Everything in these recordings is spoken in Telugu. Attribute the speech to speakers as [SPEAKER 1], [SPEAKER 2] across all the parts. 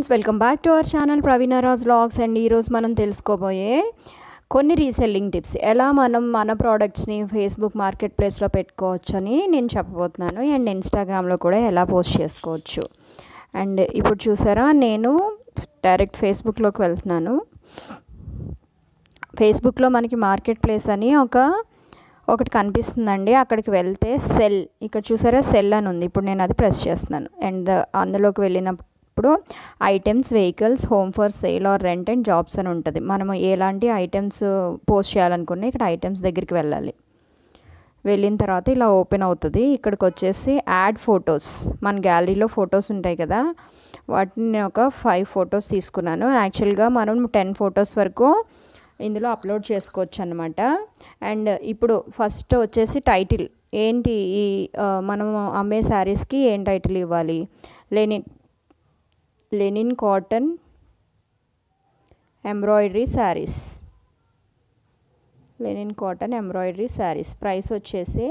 [SPEAKER 1] welcome back to our channel Praveenraj vlogs and ఈరోజు మనం తెలుసుకోబోయే కొన్ని రీసెల్లింగ్ టిప్స్ ఎలా మనం మన ప్రోడక్ట్స్ని ఫేస్బుక్ మార్కెట్ ప్లేస్లో పెట్టుకోవచ్చు అని నేను చెప్పబోతున్నాను అండ్ ఇన్స్టాగ్రామ్లో కూడా ఎలా పోస్ట్ చేసుకోవచ్చు అండ్ ఇప్పుడు చూసారా నేను డైరెక్ట్ ఫేస్బుక్లోకి వెళ్తున్నాను ఫేస్బుక్లో మనకి మార్కెట్ ప్లేస్ అని ఒక ఒకటి కనిపిస్తుందండి అక్కడికి వెళ్తే సెల్ ఇక్కడ చూసారా సెల్ అని ఉంది ఇప్పుడు నేను అది ప్రెస్ చేస్తున్నాను అండ్ అందులోకి వెళ్ళినప్పుడు items vehicles home for sale or rent and jobs అని ఉంటుంది మనము ఎలాంటి ఐటమ్స్ పోస్ట్ చేయాలనుకున్నా ఇక్కడ ఐటమ్స్ దగ్గరికి వెళ్ళాలి వెళ్ళిన తర్వాత ఇలా ఓపెన్ అవుతుంది ఇక్కడికి వచ్చేసి యాడ్ ఫొటోస్ మన గ్యాలరీలో ఫొటోస్ ఉంటాయి కదా వాటిని ఒక ఫైవ్ ఫొటోస్ తీసుకున్నాను యాక్చువల్గా మనం టెన్ ఫొటోస్ వరకు ఇందులో అప్లోడ్ చేసుకోవచ్చు అనమాట అండ్ ఇప్పుడు ఫస్ట్ వచ్చేసి టైటిల్ ఏంటి ఈ మనం అమ్మే శారీస్కి ఏం టైటిల్ ఇవ్వాలి linen linen cotton embroidery sarees linen cotton embroidery sarees price వచ్చేసి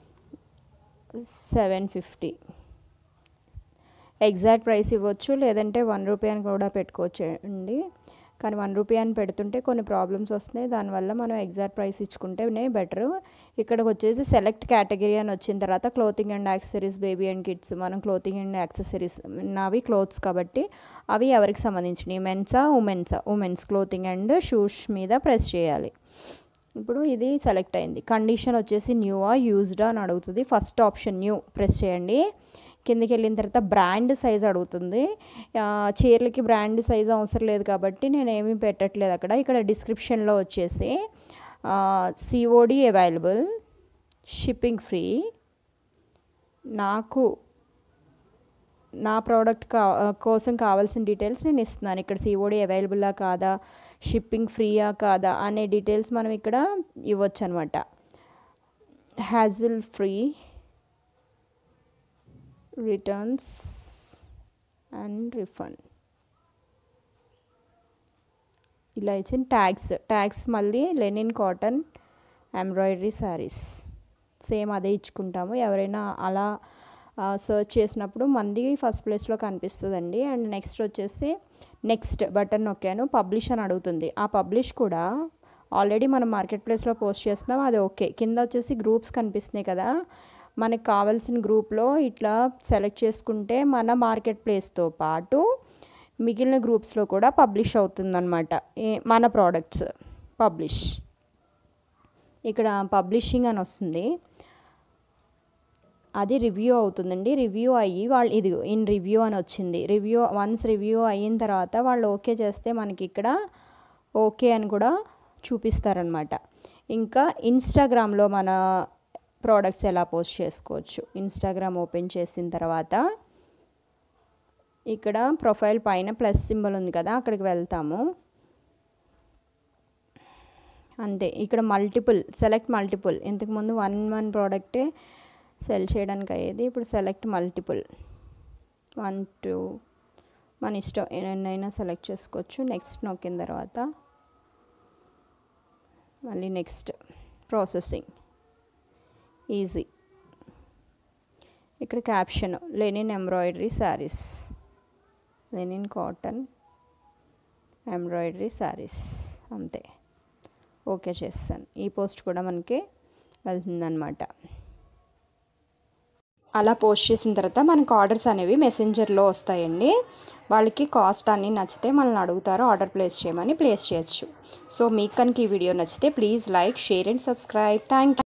[SPEAKER 1] సెవెన్ ఫిఫ్టీ ఎగ్జాక్ట్ ప్రైస్ ఇవ్వచ్చు లేదంటే వన్ రూపీ అని కూడా పెట్టుకోవచ్చు అండి కానీ వన్ రూపీ అని పెడుతుంటే కొన్ని ప్రాబ్లమ్స్ వస్తున్నాయి దానివల్ల మనం ఎగ్జాక్ట్ ప్రైస్ ఇచ్చుకుంటేనే బెటర్ ఇక్కడికి వచ్చేసి సెలెక్ట్ కేటగిరీ అని వచ్చిన తర్వాత clothing and accessories baby and kids మనం క్లోతింగ్ అండ్ యాక్సెసరీస్ నావి క్లోత్స్ కాబట్టి అవి ఎవరికి సంబంధించినవి మెన్సా ఉమెన్సా ఉమెన్స్ క్లోతింగ్ అండ్ షూస్ మీద ప్రెస్ చేయాలి ఇప్పుడు ఇది సెలెక్ట్ అయింది కండిషన్ వచ్చేసి న్యూవా యూజ్డా అని అడుగుతుంది ఫస్ట్ ఆప్షన్ న్యూ ప్రెస్ చేయండి కిందకి వెళ్ళిన తర్వాత బ్రాండ్ సైజ్ అడుగుతుంది చీరలకి బ్రాండ్ సైజ్ అవసరం లేదు కాబట్టి నేను ఏమీ పెట్టట్లేదు అక్కడ ఇక్కడ డిస్క్రిప్షన్లో వచ్చేసి సిఓడి అవైలబుల్ షిప్పింగ్ ఫ్రీ నాకు నా ప్రోడక్ట్ కా కోసం కావాల్సిన డీటెయిల్స్ నేను ఇస్తున్నాను ఇక్కడ సిఓడి అవైలబుల్లా కాదా షిప్పింగ్ ఫ్రీయా కాదా అనే డీటెయిల్స్ మనం ఇక్కడ ఇవ్వచ్చు అనమాట hassle free returns and refund ఇలా ఇచ్చిన ట్యాగ్స్ ట్యాగ్స్ మళ్ళీ linen cotton embroidery sarees same అదే ఇచ్చుకుంటాము ఎవరైనా అలా సర్చ్ చేసినప్పుడు మంది ఫస్ట్ ప్లేస్లో కనిపిస్తుందండి అండ్ నెక్స్ట్ వచ్చేసి నెక్స్ట్ బటన్ నొక్కాను పబ్లిష్ అని అడుగుతుంది ఆ పబ్లిష్ కూడా ఆల్రెడీ మనం మార్కెట్ ప్లేస్లో పోస్ట్ చేస్తున్నాం అది ఓకే కింద వచ్చేసి గ్రూప్స్ కనిపిస్తున్నాయి కదా మనకు కావాల్సిన గ్రూప్లో ఇట్లా సెలెక్ట్ చేసుకుంటే మన మార్కెట్ ప్లేస్తో పాటు మిగిలిన గ్రూప్స్లో కూడా పబ్లిష్ అవుతుందన్నమాట మన ప్రోడక్ట్స్ పబ్లిష్ ఇక్కడ పబ్లిషింగ్ అని వస్తుంది అది రివ్యూ అవుతుందండి రివ్యూ అయ్యి వాళ్ళు ఇది ఇన్ రివ్యూ అని వచ్చింది రివ్యూ వన్స్ రివ్యూ అయిన తర్వాత వాళ్ళు ఓకే చేస్తే మనకి ఇక్కడ ఓకే అని కూడా చూపిస్తారనమాట ఇంకా ఇన్స్టాగ్రామ్లో మన ప్రోడక్ట్స్ ఎలా పోస్ట్ చేసుకోవచ్చు ఇన్స్టాగ్రామ్ ఓపెన్ చేసిన తర్వాత ఇక్కడ ప్రొఫైల్ పైన ప్లస్ సింబల్ ఉంది కదా అక్కడికి వెళ్తాము అంతే ఇక్కడ మల్టిపుల్ సెలెక్ట్ మల్టిపుల్ ఇంతకుముందు వన్ వన్ ప్రోడక్టే సెల్ చేయడానికి అయ్యేది ఇప్పుడు సెలెక్ట్ మల్టిపుల్ వన్ టూ మన ఇష్టం ఎన్నైనా సెలెక్ట్ చేసుకోవచ్చు నెక్స్ట్ నొక్కిన తర్వాత మళ్ళీ నెక్స్ట్ ప్రాసెసింగ్ ఈజీ ఇక్కడ caption linen embroidery sarees linen cotton embroidery sarees అంతే ఓకే చేస్తాను ఈ పోస్ట్ కూడా మనకి వెళ్తుందన్నమాట అలా పోస్ట్ చేసిన తర్వాత మనకు ఆర్డర్స్ అనేవి మెసెంజర్లో వస్తాయండి వాళ్ళకి కాస్ట్ అన్నీ నచ్చితే మనల్ని అడుగుతారు ఆర్డర్ ప్లేస్ చేయమని ప్లేస్ చేయొచ్చు సో మీకు కనుక ఈ వీడియో నచ్చితే please like share and subscribe thank